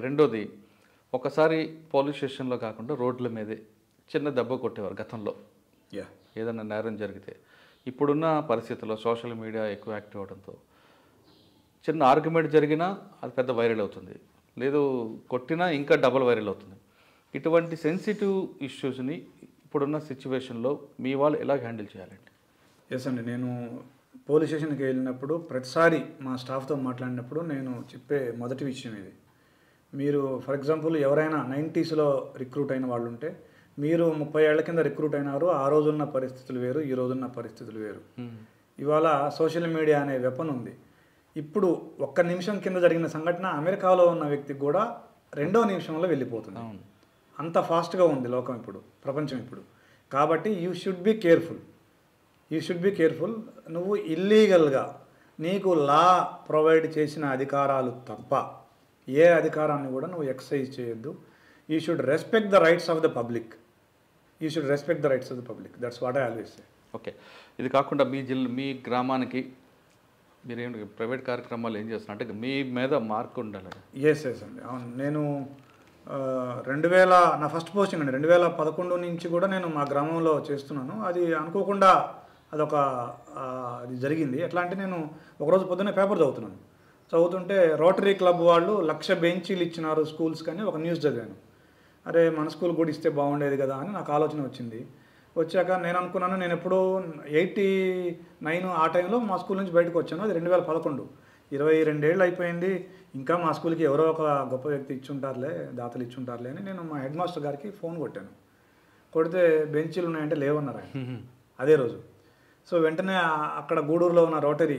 రెండోది ఒకసారి పోలీస్ స్టేషన్లో కాకుండా రోడ్ల మీదే చిన్న దెబ్బ కొట్టేవారు గతంలో యా ఏదైనా నేరం జరిగితే ఇప్పుడున్న పరిస్థితుల్లో సోషల్ మీడియా ఎక్కువ యాక్టివ్ అవడంతో చిన్న ఆర్గ్యుమెంట్ జరిగినా అది పెద్ద వైరల్ అవుతుంది లేదు కొట్టినా ఇంకా డబల్ వైరల్ అవుతుంది ఇటువంటి సెన్సిటివ్ ఇష్యూస్ని ఇప్పుడున్న సిచ్యువేషన్లో మీ వాళ్ళు ఎలా హ్యాండిల్ చేయాలండి ఎస్ అండి నేను పోలీస్ స్టేషన్కి వెళ్ళినప్పుడు ప్రతిసారి మా స్టాఫ్తో మాట్లాడినప్పుడు నేను చెప్పే మొదటి విషయం ఇది మీరు ఫర్ ఎగ్జాంపుల్ ఎవరైనా నైంటీస్లో రిక్రూట్ అయిన వాళ్ళు ఉంటే మీరు ముప్పై ఏళ్ల కింద రిక్రూట్ అయినారు ఆ రోజున్న పరిస్థితులు వేరు ఈ రోజున్న పరిస్థితులు వేరు ఇవాళ సోషల్ మీడియా అనే వెపన్ ఉంది ఇప్పుడు ఒక్క నిమిషం కింద జరిగిన సంఘటన అమెరికాలో ఉన్న వ్యక్తికి కూడా రెండో నిమిషంలో వెళ్ళిపోతుంది అవును అంత ఫాస్ట్గా ఉంది లోకం ఇప్పుడు ప్రపంచం ఇప్పుడు కాబట్టి you should be careful you should be careful నువ్వు ఇల్లీగల్గా నీకు లా ప్రొవైడ్ చేసిన అధికారాలు తప్ప ఏ అధికారాన్ని కూడా నువ్వు ఎక్సర్సైజ్ చేయొద్దు you should respect the rights of the public you should respect the rights of the public that's what I always say okay ఇది కాకుండా మీ జిల్లా మీ గ్రామానికి మీరేం ప్రైవేట్ కార్యక్రమాలు ఏం చేస్తున్నారు అంటే మీ మీద మార్క్ ఉండాలి ఎస్ ఎస్ అండి అవును నేను ఆ, రెండు వేల నా ఫస్ట్ పోస్టింగ్ అండి రెండు వేల పదకొండు నుంచి కూడా నేను మా గ్రామంలో చేస్తున్నాను అది అనుకోకుండా అదొక ఆ, అది జరిగింది ఎట్లా అంటే నేను ఒకరోజు పొద్దున్నే పేపర్ చదువుతున్నాను చదువుతుంటే రోటరీ క్లబ్ వాళ్ళు లక్ష బెంచీలు ఇచ్చినారు స్కూల్స్ కానీ ఒక న్యూస్ చదివాను అరే మన స్కూల్ కూడా ఇస్తే బాగుండేది కదా అని నాకు ఆలోచన వచ్చింది వచ్చాక నేను అనుకున్నాను నేను ఎప్పుడో ఎయిటీ నైన్ ఆ టైంలో మా స్కూల్ నుంచి బయటకు వచ్చాను అది రెండు వేల పదకొండు ఇరవై రెండేళ్ళు అయిపోయింది ఇంకా మా స్కూల్కి ఎవరో ఒక గొప్ప వ్యక్తి ఇచ్చుంటారులే దాతలు ఇచ్చుంటారులే అని నేను మా హెడ్ మాస్టర్ గారికి ఫోన్ కొట్టాను కొడితే బెంచీలు ఉన్నాయంటే లేవన్నారు ఆయన అదే రోజు సో వెంటనే ఆ- అక్కడ గూడూరులో ఉన్న రోటరీ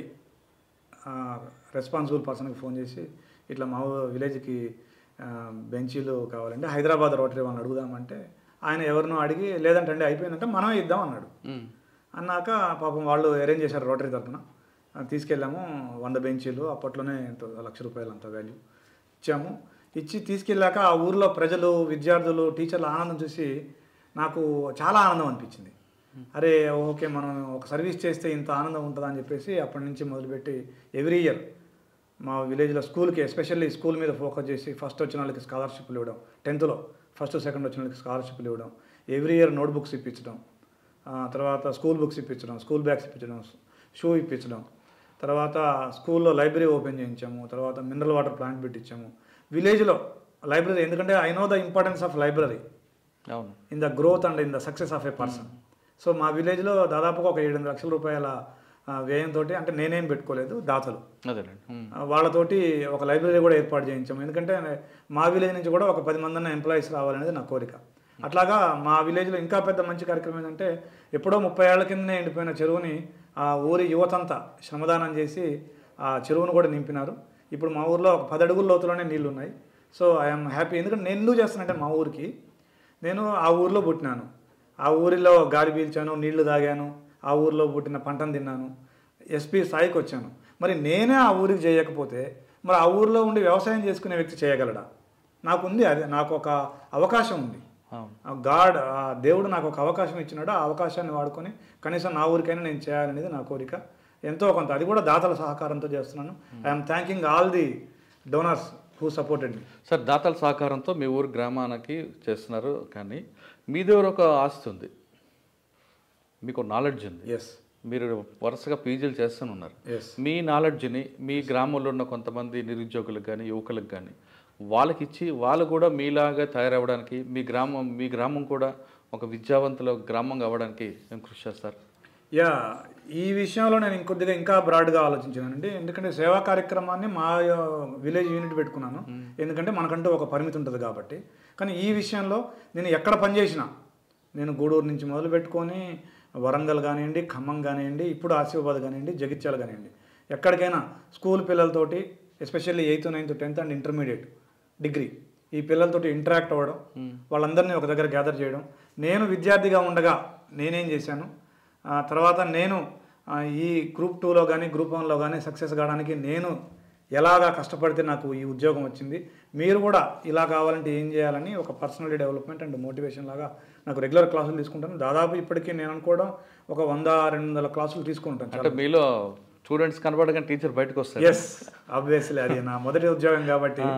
రెస్పాన్సిబుల్ పర్సన్కి ఫోన్ చేసి ఇట్లా మా ఊ- విలేజ్కి ఆ, బెంచీలు కావాలంటే హైదరాబాద్ రోటరీ వాళ్ళని అడుగుదామంటే ఆయన ఎవరినో అడిగి లేదంటే అయిపోయిందంటే మనమే ఇద్దాం అన్నాడు అన్నాక పాపం వాళ్ళు అరేంజ్ చేశారు రోటరీ తరఫున తీసుకెళ్ళాము వంద బెంచీలు అప్పట్లోనే ఎంతో లక్ష రూపాయలు అంత వాల్యూ ఇచ్చాము ఇచ్చి తీసుకెళ్ళాక ఆ ఊర్లో ప్రజలు విద్యార్థులు టీచర్ల ఆనందం చూసి నాకు చాలా ఆనందం అనిపించింది అరే ఓకే మనం ఒక సర్వీస్ చేస్తే ఇంత ఆనందం ఉంటుందా అని చెప్పేసి అప్పటి నుంచి మొదలుపెట్టి ఎవ్రీ ఇయర్ మా విలేజ్లో స్కూల్కి ఎస్పెషల్లీ స్కూల్ మీద ఫోకస్ చేసి ఫస్ట్ వచ్చిన వాళ్ళకి స్కాలర్షిప్లు ఇవ్వడం టెన్త్లో ఫస్ట్ సెకండ్ వచ్చిన వాళ్ళకి స్కాలర్షిప్లు ఇవ్వడం ఎవ్రీ ఇయర్ నోట్ బుక్స్ ఇప్పించడం ఆ, తర్వాత స్కూల్ బుక్స్ ఇప్పించడం స్కూల్ బ్యాగ్స్ ఇప్పించడం షూ ఇప్పించడం తర్వాత స్కూల్లో లైబ్రరీ ఓపెన్ చేయించాము తర్వాత మినరల్ వాటర్ ప్లాంట్ పెట్టించాము విలేజ్లో లైబ్రరీ ఎందుకంటే I know the importance of library అవును in the growth and in the success of a person so మా విలేజ్లో దాదాపుగా ఒక ఏడు లక్షల రూపాయల ఆ, వ్యయంతో అంటే నేనేం పెట్టుకోలేదు దాతలు అదేనండి ఉమ్. ఆ, వాళ్ళతోటి ఒక లైబ్రరీ కూడా ఏర్పాటు చేయించాము ఎందుకంటే మా విలేజ్ నుంచి కూడా ఒక పది మంది ఎంప్లాయీస్ రావాలనేది నా కోరిక అట్లాగా మా విలేజ్లో ఇంకా పెద్ద మంచి కార్యక్రమం ఏంటంటే ఎప్పుడో ముప్పై ఏళ్ల కిందనే ఎండిపోయిన చెరువుని ఆ ఊరి యువతంతా శ్రమదానం చేసి ఆ చెరువును కూడా నింపినారు ఇప్పుడు మా ఊర్లో ఒక పది అడుగుల లోతులోనే నీళ్లు ఉన్నాయి సో ఐఎమ్ హ్యాపీ ఎందుకంటే నేను ఎందుకు చేస్తానంటే మా ఊరికి నేను ఆ ఊరిలో పుట్టినాను ఆ ఊరిలో గాలి పీల్చాను నీళ్లు తాగాను ఆ ఊరిలో పుట్టిన పంటను తిన్నాను ఎస్పీ స్థాయికి వచ్చాను మరి నేనే ఆ ఊరికి చేయకపోతే మరి ఆ ఊరిలో ఉండి వ్యవసాయం చేసుకునే వ్యక్తి చేయగలడా నాకుంది అదే నాకు ఒక అవకాశం ఉంది అవును ఆ గాడ్ ఆ దేవుడు నాకు ఒక అవకాశం ఇచ్చినాడు ఆ అవకాశాన్ని వాడుకొని కనీసం నా ఊరికైనా నేను చేయాలనేది నా కోరిక ఎంతో కొంత అది కూడా దాతల సహకారంతో చేస్తున్నాను I'm thanking all the donors who supported me sir దాతల సహకారంతో మీ ఊరు గ్రామానికి చేస్తున్నారు కానీ మీ దగ్గర ఒక ఆస్తి ఉంది మీకు నాలెడ్జ్ ఉంది ఎస్ మీరు వరుసగా పీజీలు చేస్తూనే ఉన్నారు ఎస్ మీ నాలెడ్జ్ని మీ గ్రామంలో ఉన్న కొంతమంది నిరుద్యోగులకు కానీ యువకులకు కానీ వాళ్ళకి ఇచ్చి వాళ్ళు కూడా మీలాగా తయారవ్వడానికి మీ గ్రామం మీ గ్రామం కూడా ఒక విద్యావంతుల గ్రామంగా అవ్వడానికి ఏం కృషి చేస్తారు యా ఈ విషయంలో నేను ఇంకొద్దిగా ఇంకా బ్రాడ్గా ఆలోచించానండి ఎందుకంటే సేవా కార్యక్రమాన్ని మా విలేజ్ యూనిట్ పెట్టుకున్నాను ఎందుకంటే మనకంటూ ఒక పరిమితి ఉంటుంది కాబట్టి కానీ ఈ విషయంలో నేను ఎక్కడ పనిచేసినా నేను గూడూరు నుంచి మొదలు పెట్టుకొని వరంగల్ కానివ్వండి ఖమ్మం కానివ్వండి ఇప్పుడు ఆసిఫాబాద్ కానివ్వండి జగిత్యాల కానివ్వండి ఎక్కడికైనా స్కూల్ పిల్లలతోటి especially eighth ninth tenth and intermediate degree ఈ పిల్లలతోటి ఇంటరాక్ట్ అవ్వడం వాళ్ళందరినీ ఒక దగ్గర గ్యాదర్ చేయడం నేను విద్యార్థిగా ఉండగా నేనేం చేశాను ఆ తర్వాత నేను ఆ, ఈ గ్రూప్ టూలో కానీ గ్రూప్ వన్లో కానీ సక్సెస్ కావడానికి నేను ఎలాగా కష్టపడితే నాకు ఈ ఉద్యోగం వచ్చింది మీరు కూడా ఇలా కావాలంటే ఏం చేయాలని ఒక పర్సనల్ డెవలప్మెంట్ అండ్ మోటివేషన్ లాగా నాకు రెగ్యులర్ క్లాసులు తీసుకుంటాను దాదాపు ఇప్పటికీ నేను అనుకోవడం ఒక వంద రెండు వందల క్లాసులు తీసుకుంటాను అంటే మీలో స్టూడెంట్స్ కనబడగానే టీచర్ బయటకు వస్తారు ఎస్ ఆబ్వియస్లీ అది నా మొదటి ఉద్యోగం కాబట్టి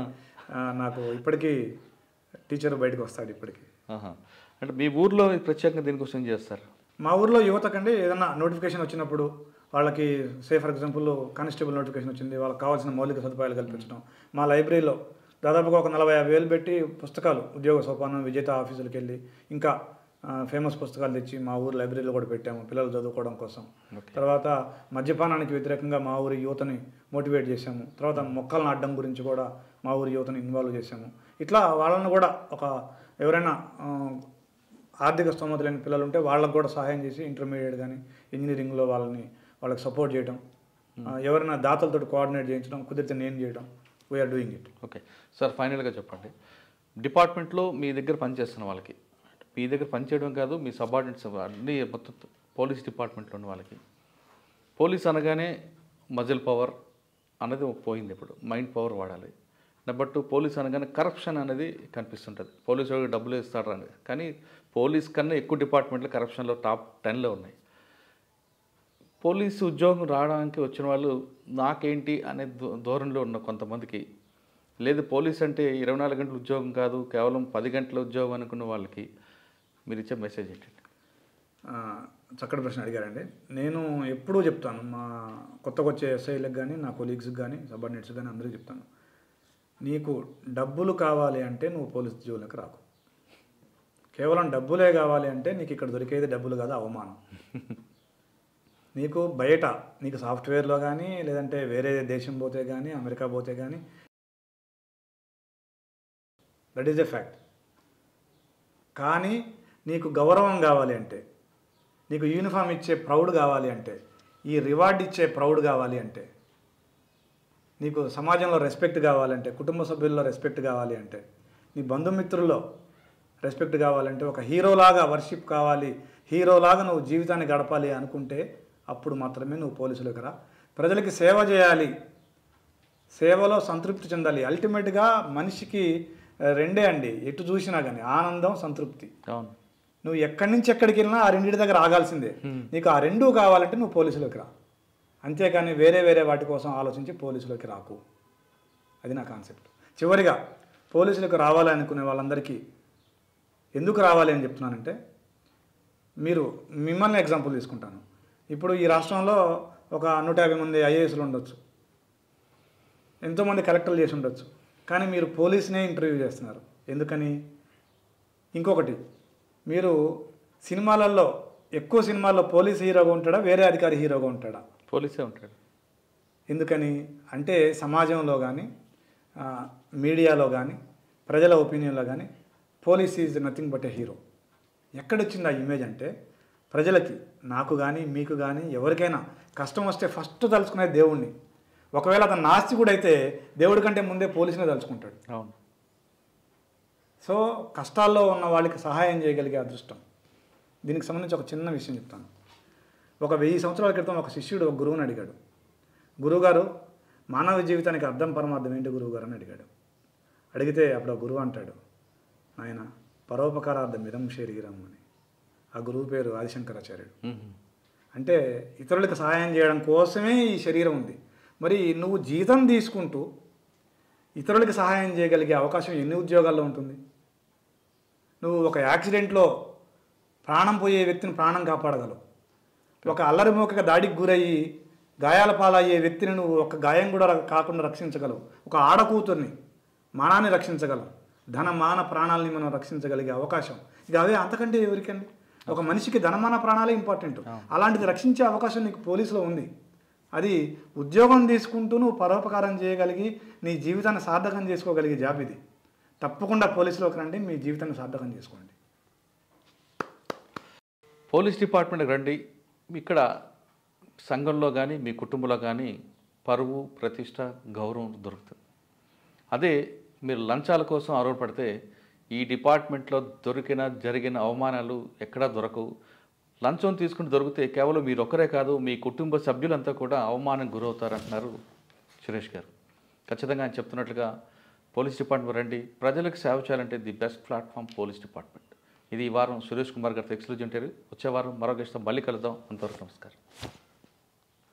ఆ, నాకు ఇప్పటికీ టీచర్ బయటకు వస్తాడు ఇప్పటికీ ఆహా. అంటే మీ ఊర్లో ప్రత్యేకంగా దీనికోసం ఏం చేస్తారు మా ఊర్లో యువతకండి ఏదైనా నోటిఫికేషన్ వచ్చినప్పుడు వాళ్ళకి say for example constable notification వచ్చింది వాళ్ళకి కావాల్సిన మౌలిక సదుపాయాలు కల్పించడం మా లైబ్రరీలో దాదాపుగా ఒక నలభై యాభై వేలు పెట్టి పుస్తకాలు ఉద్యోగ సోపానం విజేత ఆఫీసులకు వెళ్ళి ఇంకా ఫేమస్ పుస్తకాలు తెచ్చి మా ఊరు లైబ్రరీలో కూడా పెట్టాము పిల్లలు చదువుకోవడం కోసం తర్వాత మద్యపానానికి వ్యతిరేకంగా మా ఊరి యువతని మోటివేట్ చేశాము తర్వాత మొక్కలు నాటడం గురించి కూడా మా ఊరి యువతని ఇన్వాల్వ్ చేశాము ఇట్లా వాళ్ళని కూడా ఒక ఎవరైనా ఆ, ఆర్థిక స్తోమత లేని పిల్లలు ఉంటే వాళ్ళకు కూడా సహాయం చేసి ఇంటర్మీడియట్ కానీ ఇంజనీరింగ్లో వాళ్ళని వాళ్ళకి సపోర్ట్ చేయడం ఆ, ఎవరైనా దాతలతో కోఆర్డినేట్ చేయించడం కుదిరితే నేను చేయడం we're doing it okay sir ఫైనల్గా చెప్పండి డిపార్ట్మెంట్లో మీ దగ్గర పనిచేస్తున్న వాళ్ళకి మీ దగ్గర పనిచేయడం కాదు మీ సబార్డినేట్స్ అన్ని మొత్తం పోలీస్ డిపార్ట్మెంట్లో ఉన్న వాళ్ళకి పోలీస్ అనగానే మజిల్ పవర్ అన్నది పోయింది ఇప్పుడు మైండ్ పవర్ వాడాలి నెంబర్ టూ పోలీస్ అనగానే కరప్షన్ అనేది కనిపిస్తుంటుంది పోలీసు వాడికి డబ్బులు ఇస్తాడు అని కానీ పోలీస్ కన్నా ఎక్కువ డిపార్ట్మెంట్లు కరప్షన్లో టాప్ టెన్లో ఉన్నాయి పోలీసు ఉద్యోగం రావడానికి వచ్చిన వాళ్ళు నాకేంటి అనే ధో- ధోరణిలో ఉన్న కొంతమందికి లేదు పోలీస్ అంటే ఇరవై నాలుగు గంటల ఉద్యోగం కాదు కేవలం పది గంటల ఉద్యోగం అనుకున్న వాళ్ళకి మీరు ఇచ్చే మెసేజ్ ఏంటండి ఆ, చక్కటి ప్రశ్న అడిగారండి నేను ఎప్పుడూ చెప్తాను మా కొత్తగా వచ్చే ఎస్ఐలకు కానీ నా కొలీగ్స్కి కానీ సబార్డినేట్స్ కానీ అందరికీ చెప్తాను నీకు డబ్బులు కావాలి అంటే నువ్వు పోలీస్ ఉద్యోగులకు రాకు కేవలం డబ్బులే కావాలి అంటే నీకు ఇక్కడ దొరికేది డబ్బులు కాదు అవమానం నీకు బయట నీకు సాఫ్ట్వేర్లో కానీ లేదంటే వేరే దేశం పోతే కానీ అమెరికా పోతే కానీ దట్ ఈజ్ ఎ ఫ్యాక్ట్ కానీ నీకు గౌరవం కావాలి అంటే నీకు యూనిఫామ్ ఇచ్చే ప్రౌడ్ కావాలి అంటే ఈ రివార్డ్ ఇచ్చే ప్రౌడ్ కావాలి అంటే నీకు సమాజంలో రెస్పెక్ట్ కావాలంటే కుటుంబ సభ్యుల్లో రెస్పెక్ట్ కావాలి అంటే నీ బంధుమిత్రుల్లో రెస్పెక్ట్ కావాలంటే ఒక హీరోలాగా వర్షిప్ కావాలి హీరోలాగా నువ్వు జీవితాన్ని గడపాలి అనుకుంటే అప్పుడు మాత్రమే నువ్వు పోలీసులకు రా ప్రజలకి సేవ చేయాలి సేవలో సంతృప్తి చెందాలి అల్టిమేట్గా మనిషికి ఆ, రెండే అండి ఎటు చూసినా కానీ ఆనందం సంతృప్తి అవును నువ్వు ఎక్కడి నుంచి ఎక్కడికి వెళ్ళినా ఆ రెండింటి దగ్గర ఆగాల్సిందే నీకు ఆ రెండూ కావాలంటే నువ్వు పోలీసులోకి రా అంతేకాని వేరే వేరే వాటి కోసం ఆలోచించి పోలీసులోకి రాకు అది నా కాన్సెప్ట్ చివరిగా పోలీసులకు రావాలి అనుకునే వాళ్ళందరికీ ఎందుకు రావాలి అని చెప్తున్నానంటే మీరు మిమ్మల్ని ఎగ్జాంపుల్ తీసుకుంటాను ఇప్పుడు ఈ రాష్ట్రంలో ఒక నూట యాభై మంది ఐఏఎస్లు ఉండొచ్చు ఎంతోమంది కలెక్టర్లు చేసి ఉండొచ్చు కానీ మీరు పోలీస్నే ఇంటర్వ్యూ చేస్తున్నారు ఎందుకని ఇంకొకటి మీరు సినిమాలలో ఎక్కువ సినిమాల్లో పోలీస్ హీరోగా ఉంటాడా వేరే అధికారి హీరోగా ఉంటాడా పోలీసే ఉంటాడు ఎందుకని అంటే సమాజంలో కానీ మీడియాలో కానీ ప్రజల ఒపీనియన్లో కానీ police is nothing but a hero ఎక్కడొచ్చింది ఆ ఇమేజ్ అంటే ప్రజలకి నాకు కానీ మీకు కానీ ఎవరికైనా కష్టం వస్తే ఫస్ట్ తలుచుకునే దేవుణ్ణి ఒకవేళ అతను నాస్తికుడు అయితే దేవుడి కంటే ముందే పోలీసునే తలుచుకుంటాడు అవును సో కష్టాల్లో ఉన్న వాళ్ళకి సహాయం చేయగలిగే అదృష్టం దీనికి సంబంధించి ఒక చిన్న విషయం చెప్తాను ఒక వెయ్యి సంవత్సరాల క్రితం ఒక శిష్యుడు ఒక గురువుని అడిగాడు గురువుగారు మానవ జీవితానికి అర్థం పరమార్థం ఏంటి గురువుగారు అని అడిగాడు అడిగితే అప్పుడు ఆ గురువు అంటాడు నాయన పరోపకారార్థం ఇదం శరీరం అని ఆ గురువు పేరు ఆదిశంకరాచార్యుడు మ్మ్. అంటే ఇతరులకు సహాయం చేయడం కోసమే ఈ శరీరం ఉంది మరి నువ్వు జీతం తీసుకుంటూ ఇతరులకు సహాయం చేయగలిగే అవకాశం ఎన్ని ఉద్యోగాల్లో ఉంటుంది నువ్వు ఒక యాక్సిడెంట్లో ప్రాణం పోయే వ్యక్తిని ప్రాణం కాపాడగలవు ఒక అల్లరి మోకగా దాడికి గురయ్యి గాయాల పాలయ్యే వ్యక్తిని నువ్వు ఒక గాయం కూడా ర- కాకుండా రక్షించగలవు ఒక ఆడకూతుర్ని మానాన్ని రక్షించగలవు ధన మాన ప్రాణాలని మనం రక్షించగలిగే అవకాశం ఇక అవే అంతకంటే ఎవరికండి ఒక మనిషికి ధనమాన ప్రాణాలే ఇంపార్టెంట్ అలాంటిది రక్షించే అవకాశం నీకు పోలీసులో ఉంది అది ఉద్యోగం తీసుకుంటూ నువ్వు పరోపకారం చేయగలిగి నీ జీవితాన్ని సార్థకం చేసుకోగలిగే జాబ్ ఇది తప్పకుండా పోలీసులోకి రండి మీ జీవితాన్ని సార్థకం చేసుకోండి పోలీస్ డిపార్ట్మెంట్కి రండి ఇక్కడ సంఘంలో కానీ మీ కుటుంబంలో కానీ పరువు ప్రతిష్ట గౌరవం దొరుకుతుంది అదే మీరు లంచాల కోసం ఆరోపడితే ఈ డిపార్ట్మెంట్లో దొరికిన జరిగిన అవమానాలు ఎక్కడా దొరకవు లంచం తీసుకుని దొరికితే కేవలం మీరు ఒక్కరే కాదు మీ కుటుంబ సభ్యులంతా కూడా అవమానం గురవుతారంటున్నారు సురేష్ గారు ఖచ్చితంగా ఆయన చెప్తున్నట్లుగా పోలీస్ డిపార్ట్మెంట్ రండి ప్రజలకు సేవ చేయాలంటే the best platform police department ఇది ఈ వారం సురేష్ కుమార్ గారితో ఎక్స్క్లూజివ్ ఇంటర్వ్యూ వచ్చే వారం మరో గెస్ట్తో మళ్ళీ కలుద్దాం అంతవరకు నమస్కారం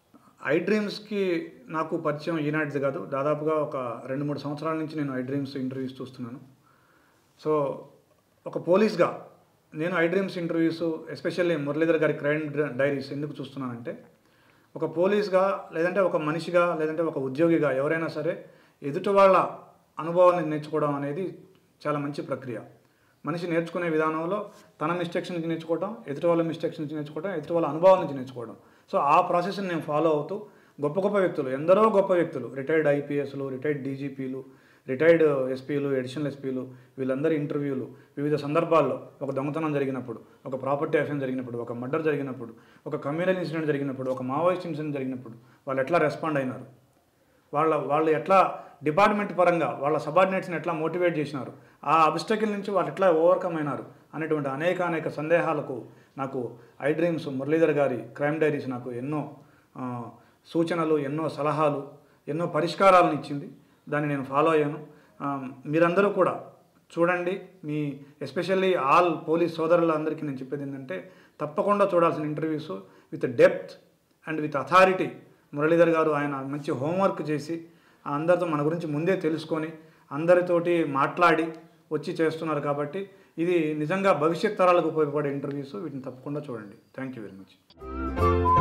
ఐ డ్రీమ్స్కి నాకు పరిచయం ఈనాటిది కాదు దాదాపుగా ఒక రెండు మూడు సంవత్సరాల నుంచి నేను ఐ డ్రీమ్స్ ఇంటర్వ్యూస్ చూస్తున్నాను సో ఒక పోలీస్గా నేను I Dreams interviews especially Muralidhar గారి క్రైమ్ డైరీస్ ఎందుకు చూస్తున్నానంటే ఒక పోలీస్గా లేదంటే ఒక మనిషిగా లేదంటే ఒక ఉద్యోగిగా ఎవరైనా సరే ఎదుటి వాళ్ళ అనుభవాన్ని నేర్చుకోవడం అనేది చాలా మంచి ప్రక్రియ మనిషి నేర్చుకునే విధానంలో తన మిస్టేక్స్ నుంచి నేర్చుకోవడం ఎదుటి వాళ్ళ మిస్టేక్స్ నుంచి నేర్చుకోవడం ఎదుటి వాళ్ళ అనుభవం నుంచి నేర్చుకోవడం సో ఆ ప్రాసెస్ని నేను ఫాలో అవుతూ గొప్ప గొప్ప వ్యక్తులు ఎందరో గొప్ప వ్యక్తులు రిటైర్డ్ ఐపీఎస్లు రిటైర్డ్ డీజీపీలు రిటైర్డ్ ఎస్పీలు ఎడిషనల్ ఎస్పీలు వీళ్ళందరి ఇంటర్వ్యూలు వివిధ సందర్భాల్లో ఒక దొంగతనం జరిగినప్పుడు ఒక ప్రాపర్టీ అఫెన్స్ జరిగినప్పుడు ఒక మర్డర్ జరిగినప్పుడు ఒక కమ్యూనల్ ఇన్సిడెంట్ జరిగినప్పుడు ఒక మావోయిస్ట్ ఇన్సిడెంట్ జరిగినప్పుడు వాళ్ళు ఎట్లా రెస్పాండ్ అయినారు వాళ్ళ వాళ్ళు ఎట్లా డిపార్ట్మెంట్ పరంగా వాళ్ళ సబార్డినేట్స్ని ఎట్లా మోటివేట్ చేసినారు ఆ అబ్స్టకిల్ నుంచి వాళ్ళు ఎట్లా ఓవర్కమ్ అయినారు అనేటువంటి అనేక అనేక సందేహాలకు నాకు ఐ డ్రీమ్స్ మురళీధర్ గారి క్రైమ్ డైరీస్ నాకు ఎన్నో ఆ, సూచనలు ఎన్నో సలహాలు ఎన్నో పరిష్కారాలను ఇచ్చింది దాన్ని నేను ఫాలో అయ్యాను ఆ, మీరందరూ కూడా చూడండి మీ ఎస్పెషల్లీ ఆల్ పోలీస్ సోదరులందరికీ నేను చెప్పేది ఏంటంటే తప్పకుండా చూడాల్సిన interviews with depth and with authority Muralidhar garu ఆయన మంచి హోంవర్క్ చేసి ఆ అందరితో మన గురించి ముందే తెలుసుకొని అందరితోటి మాట్లాడి వచ్చి చేస్తున్నారు కాబట్టి ఇది నిజంగా భవిష్యత్ తరాలకు ఉపయోగపడే ఇంటర్వ్యూస్ వీటిని తప్పకుండా చూడండి థ్యాంక్ యూ వెరీ మచ్